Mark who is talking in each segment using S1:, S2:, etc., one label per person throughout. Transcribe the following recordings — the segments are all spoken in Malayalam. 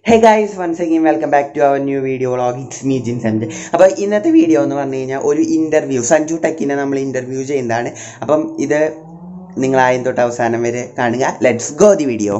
S1: Hey guys once again welcome back to our new video vlog it's me Jin Sanjay അപ്പോൾ ഇന്നത്തെ വീഡിയോ എന്ന് പറഞ്ഞു കഴിഞ്ഞാൽ ഒരു ഇൻ്റർവ്യൂ സഞ്ജു ടെക്കിനെ നമ്മൾ ഇൻ്റർവ്യൂ ചെയ്യുന്നതാണ് അപ്പം ഇത് നിങ്ങൾ ആദ്യം തൊട്ട് അവസാനം വരെ കാണുക let's go the video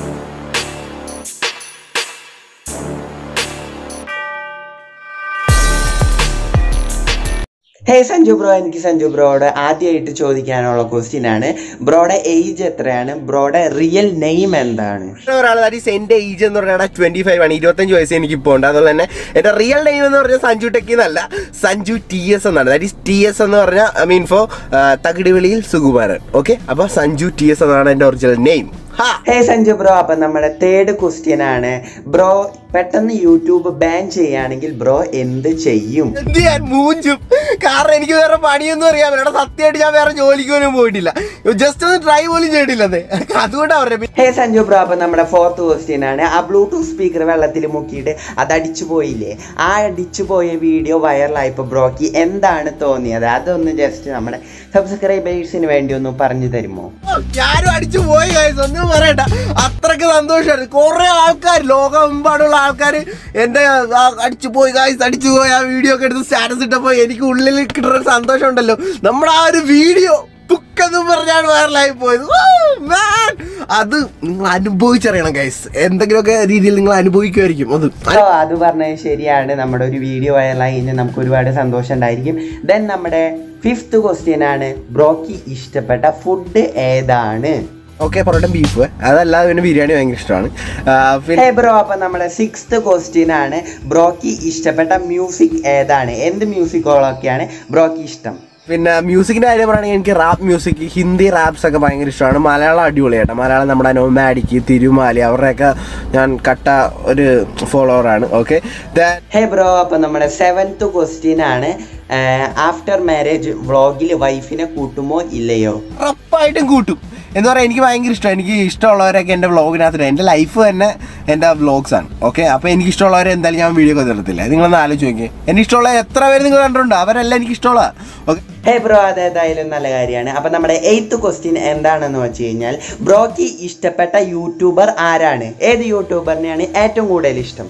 S1: hey Sanju bro എനിക്ക് സഞ്ജു ബ്രോയോട് ആദ്യമായിട്ട് ചോദിക്കാനുള്ള ക്വസ്റ്റ്യൻ ആണ് ബ്രോയുടെ ഏജ് എത്രയാണ് ബ്രോയുടെ റിയൽ നെയിം എന്താണ്
S2: ഒരാൾ ദാറ്റ് ഈസ് എന്റെ ഏജ് എന്ന് പറഞ്ഞാൽ ട്വന്റി ഫൈവ് ആണ് ഇരുപത്തഞ്ച് വയസ്സ് എനിക്ക് ഇപ്പോൾ ഉണ്ട് അതുപോലെ തന്നെ എന്റെ റിയൽ നെയിം എന്ന് പറഞ്ഞാൽ സഞ്ജു ടെക്കി എന്നല്ല സഞ്ജു ടി എസ് എന്നാണ് ദാറ്റ് ഈസ് ടി എസ് എന്ന് പറഞ്ഞാൽ ഐ മീൻ ഫോർ തകിടിവിളിയിൽ സുകുമാരൻ ഓക്കെ അപ്പൊ സഞ്ജു ടി എസ് എന്നാണ് എന്റെ ഒറിജിനൽ നെയിം ഹാ
S1: ഹേ സഞ്ജു ബ്രോ അപ്പം നമ്മുടെ തേർഡ് ക്വസ്റ്റ്യൻ ആണ് ബ്രോ പെട്ടെന്ന് യൂട്യൂബ് ബാൻ ചെയ്യുകയാണെങ്കിൽ ബ്രോ എന്ത് ചെയ്യും
S2: എന്ത് ഞാൻ മൂഞ്ചും കാരണം എനിക്ക് വേറെ പണിയൊന്നും അറിയാൻ പറ്റില്ല എടാ, സത്യമായിട്ട് ഞാൻ വേറെ ജോലിക്ക് പോലും പോയിട്ടില്ല ജസ്റ്റ് ഒന്ന് ട്രൈ പോലും ചെയ്തിട്ടില്ല അത് അതുകൊണ്ടാണ് പറഞ്ഞത്
S1: ഹേ സഞ്ജു ബ്രോ അപ്പം നമ്മുടെ ഫോർത്ത് ക്വസ്റ്റ്യൻ ആണ് ആ ബ്ലൂടൂത്ത് സ്പീക്കർ വെള്ളത്തിൽ മുക്കിയിട്ട് അത് അടിച്ചു പോയില്ലേ ആ അടിച്ചു പോയ വീഡിയോ വൈറലായപ്പോൾ ബ്രോക്ക് എന്താണ് തോന്നിയത് അതൊന്ന് ജസ്റ്റ് നമ്മുടെ സബ്സ്ക്രൈബേഴ്സിന് വേണ്ടി ഒന്ന് പറഞ്ഞു തരുമോ
S2: ഞാനും അടിച്ചു പോയി guys. ഒന്നും പറയണ്ട അത്രക്ക് സന്തോഷമാണ് കുറെ ആൾക്കാർ ലോകമെമ്പാടുള്ള ആൾക്കാർ എന്റെ ആ അടിച്ചു പോയി ഗായ്സ് അടിച്ചു പോയി ആ വീഡിയോ ഒക്കെ എടുത്ത് സ്റ്റാറ്റസ് ഇട്ടപ്പോ എനിക്ക് ഉള്ളിൽ കിട്ടുന്ന ഒരു സന്തോഷം ഉണ്ടല്ലോ നമ്മുടെ ആ ഒരു വീഡിയോ ബുക്കെന്ന് പറഞ്ഞാണ് വൈറലായി പോയത് Woo, man. അത് നിങ്ങൾ അനുഭവിച്ചറിയണം ഗൈസ് എന്തെങ്കിലുമൊക്കെ രീതിയിൽ നിങ്ങൾ അനുഭവിക്കുമായിരിക്കും അത്
S1: ബ്രോ അത് പറഞ്ഞത് ശരിയാണ് നമ്മുടെ ഒരു വീഡിയോ വൈറലായി കഴിഞ്ഞാൽ നമുക്ക് ഒരുപാട് സന്തോഷം ഉണ്ടായിരിക്കും ദെൻ നമ്മുടെ ഫിഫ്ത്ത് ക്വസ്റ്റ്യൻ ആണ് ബ്രോക്ക് ഇഷ്ടപ്പെട്ട ഫുഡ് ഏതാണ്
S2: ഓക്കെ പൊറോട്ട ബീഫ് അതല്ലാതെ പിന്നെ ബിരിയാണി ഭയങ്കര ഇഷ്ടമാണ് ആ, പിന്നെ
S1: ഹേ ബ്രോ അപ്പൊ നമ്മുടെ സിക്സ്ത് ക്വസ്റ്റ്യൻ ആണ് ബ്രോക്ക് ഇഷ്ടപ്പെട്ട മ്യൂസിക് ഏതാണ് എന്ത് മ്യൂസിക്കുകളൊക്കെയാണ് ബ്രോക്ക് ഇഷ്ടം
S2: പിന്നെ മ്യൂസിക്കിന്റെ കാര്യം പറയുകയാണെങ്കിൽ എനിക്ക് റാപ്പ് മ്യൂസിക് ഹിന്ദി റാപ്സ് ഒക്കെ ഭയങ്കര ഇഷ്ടമാണ് മലയാളം അടിപൊളിയായിട്ട് മലയാളം നമ്മുടെ നോമാഡിക്ക് തിരുമാലി അവരുടെയൊക്കെ ഞാൻ കട്ട ഒരു ഫോളോവറാണ് ഓക്കെ
S1: ഹേ ബ്രോ അപ്പൊ നമ്മുടെ സെവൻത്ത് ക്വസ്റ്റ്യൻ ആണ് ആഫ്റ്റർ മാരേജ് വ്ളോഗിൽ വൈഫിനെ കൂട്ടുമോ ഇല്ലയോ
S2: ഉറപ്പായിട്ടും കൂട്ടും എന്ന് പറയാൻ എനിക്ക് ഭയങ്കര ഇഷ്ടമാണ് എനിക്ക് ഇഷ്ടമുള്ളവരൊക്കെ എൻ്റെ വ്ളോഗിനകത്ത് എൻ്റെ ലൈഫ് തന്നെ എൻ്റെ വ്ളോഗ്സ് ആണ് ഓക്കെ അപ്പോൾ എനിക്ക് ഇഷ്ടമുള്ളവരെ എന്തായാലും ഞാൻ വീഡിയോ ഒക്കെ തരത്തില്ല നിങ്ങളൊന്ന് ആലോചിച്ച് നോക്കിയേ എനിക്ക് ഇഷ്ടമുള്ള എത്ര പേര് നിങ്ങൾ കണ്ടിട്ടുണ്ടോ അവരെല്ലാം എനിക്ക് ഇഷ്ടമുള്ള ഓക്കെ
S1: ഹേ ബ്രോ അതേതായാലും നല്ല കാര്യമാണ് അപ്പൊ നമ്മുടെ എയ്ത്ത് ക്വസ്റ്റ്യൻ എന്താണെന്ന് വെച്ച് കഴിഞ്ഞാൽ ബ്രോക്ക് ഇഷ്ടപ്പെട്ട യൂട്യൂബർ ആരാണ് ഏത് യൂട്യൂബറിനെയാണ് ഏറ്റവും കൂടുതൽ ഇഷ്ടം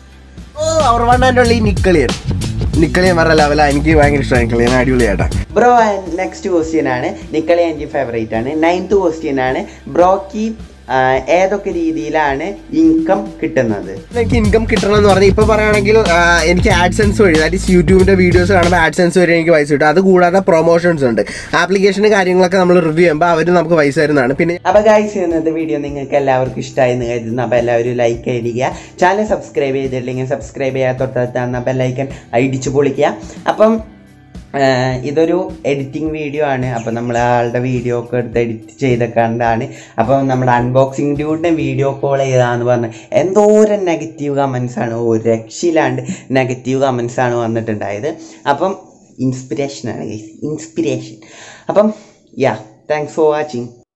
S2: ഓ അവർ വൺ ആൻഡ് ഉള്ളി നിക്കളിയൻ നിക്കളിയൻ വേറെ ലെവലാണ് എനിക്ക് ഭയങ്കര ഇഷ്ടമാണ് നിക്കളിയൻ അടിപൊളിയായിട്ടാ
S1: ബ്രോ നെക്സ്റ്റ് ക്വസ്റ്റ്യൻ ആണ് നിക്കളി എൻ്റെ ഫേവറേറ്റ് ആണ് നയൻത്ത് ക്വസ്റ്റ്യൻ ആണ് ബ്രോക്ക് ഏതൊക്കെ രീതിയിലാണ് ഇൻകം കിട്ടുന്നത്
S2: എനിക്ക് ഇൻകം കിട്ടണം എന്ന് പറഞ്ഞാൽ ഇപ്പൊ പറയുകയാണെങ്കിൽ ആ, എനിക്ക് ആഡ്സെൻസ് വഴി ദാറ്റ് ഈസ് യൂട്യൂബിന്റെ വീഡിയോസ് കാണുമ്പോൾ ആഡ്സെൻസ് വഴി എനിക്ക് പൈസ കിട്ടും അത് കൂടാതെ പ്രൊമോഷൻസ് ഉണ്ട് ആപ്ലിക്കേഷന് കാര്യങ്ങളൊക്കെ നമ്മൾ റിവ്യൂ ചെയ്യുമ്പോൾ അവർ നമുക്ക് പൈസ തരുന്നതാണ് പിന്നെ
S1: അപ്പൊ ഗൈസ് ഇന്നത്തെ വീഡിയോ നിങ്ങൾക്ക് എല്ലാവർക്കും ഇഷ്ടമായി എന്ന് കരുതുന്നു അപ്പൊ എല്ലാവരും ലൈക്ക് അടിക്കുക ചാനൽ സബ്സ്ക്രൈബ് ചെയ്തില്ലെങ്കിൽ സബ്സ്ക്രൈബ് ചെയ്യാൻ തൊട്ടടുത്താണ് ബെല്ലൈക്കൻ അടിച്ചു പൊളിക്കുക അപ്പം ആ, ഇതൊരു എഡിറ്റിംഗ് വീഡിയോ ആണ് അപ്പം നമ്മൾ ആളുടെ വീഡിയോ ഒക്കെ എടുത്ത് എഡിറ്റ് ചെയ്ത കണ്ടാണ് അപ്പം നമ്മുടെ അൺബോക്സിങ് ഡ്യൂഡിൻ്റെ വീഡിയോ കോൾ ചെയ്താന്ന് പറഞ്ഞ് എന്തോരം നെഗറ്റീവ് കമൻസ് ആണ് ഒരു രക്ഷയിലാണ്ട് നെഗറ്റീവ് കമൻസ് ആണ് വന്നിട്ടുണ്ടായത് അപ്പം ഇൻസ്പിറേഷനാണ് ഗൈസ് ഇൻസ്പിറേഷൻ അപ്പം യാ താങ്ക്സ് ഫോർ വാച്ചിങ്